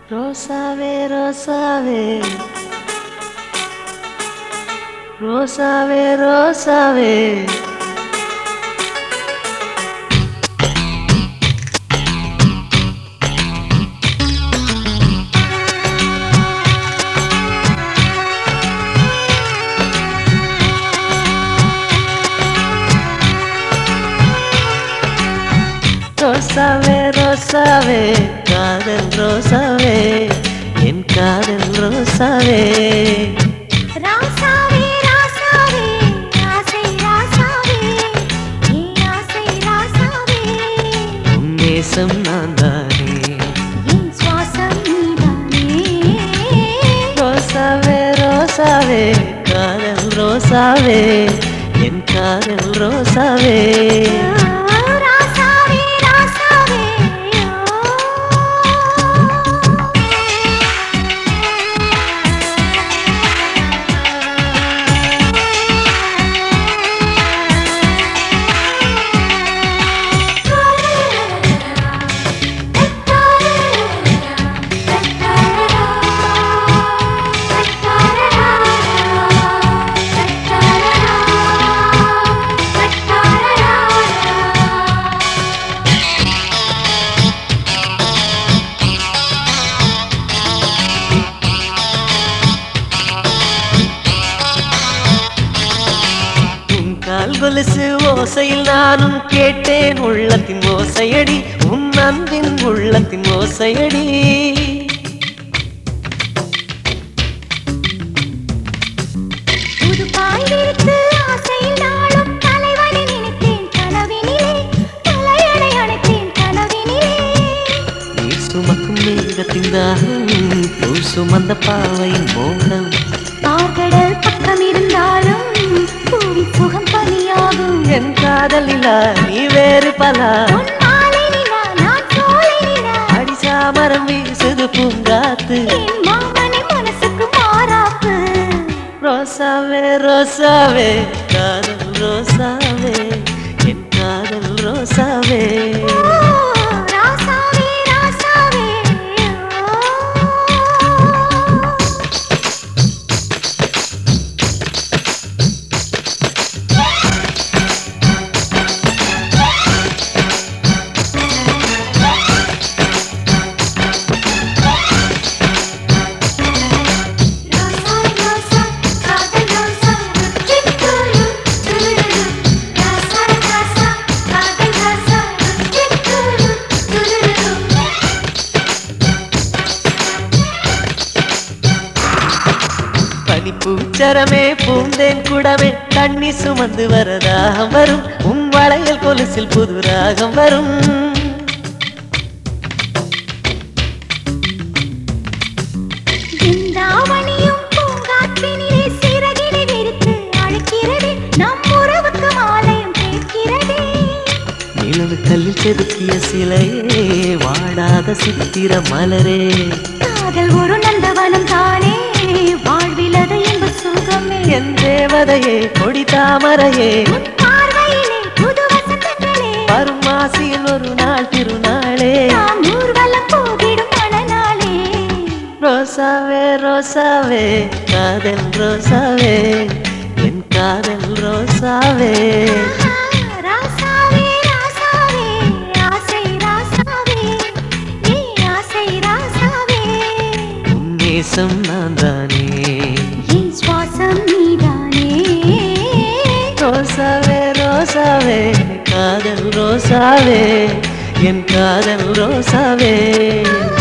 ரோசாவே ரோசாவே ரோசாவே ரோசாவே ரோசாவே ரோசாவே காதல் ரோசாவே என் காதல் ரோசாவே ராசாவே ராசாவே ஆசை ராசாவே நீ ஆசை ராசாவே உன் நேசம் நான் தானே என் சுவாசம் நீதானே ரோசாவே ரோசாவே காதல் ரோசாவே என் காதல் ரோசாவே ராசாவே ராசாவே உன் கால் கொலுசு ஓசையில் நானும் கேட்டேன் உள்ளத்தின் ஓசையடி உன் அன்பின் உள்ளத்தின் ஓசையடி புது பாய் விரித்து ஆசையில் நாளும் தலைவனை நினைத்தேன் கனவினிலே தலையணை அணைத்தேன் கனவினிலே நீர் சுமக்கும் மேகத்தின் தாகம் பூ சுமந்த பாவையின் மோகம் பார்கடல் பக்கம் இருந்தாலும் பூவி சுகம் பனியாகும் என் காதலிலா நீ வேறு பலா உன் மாலை நிலா நான் சோலை நிலா அடி சாமரம் வீசுது பூங்காத்து என் மாமனை மனசுக்கு மாறாப்பு ரோசாவே ரோசாவே காதல் ரோசாவே என் காதல் ரோசாவே ஓ, ராசாவே ராசாவே ஓ. ராசா ராசா காதல் ராசா சிக்குரு துருரு ராசா ராசா காதல் ராசா சிக்குரு துருரு பனிப்பூச்சரமே பூந்தேன் குடமே தண்ணி சுமந்து வரதாகம் வரும் உன் வளையல் கொலுசில் புது ராகம் வரும் பிருந்தாவணியும் பூங்காற்றினிலே சிறகினை விரித்து அழைக்கிறது நம் உறவுக்கு மாலையும் கேட்கிறதே நிலவு கல்லில் செதுக்கிய சிலையே வாடாத சித்திர மலரே காதல் ஒரு நந்தவனம் தானே வாழ்விலது என்ப சுகமே என் தேவதையே கொடி தாமரையே உன் பார்வையிலே புது வசந்தங்களே வரும் மாசியில் ஒரு நாள் திருநாளே நாம் ஊர்வலம் போகிடும் மணநாளே ரோசாவே ரோசாவே காதல் ரோசாவே என் காதல் ரோசாவே ராசாவே ராசாவே ஆசை ராசாவே நீ ஆசை ராசாவே உன் நேசம் நான் தானே என் சுவாசம் நீதானே ரோசாவே ரோசாவே காதல் ரோசாவே என் காதல் ரோசாவே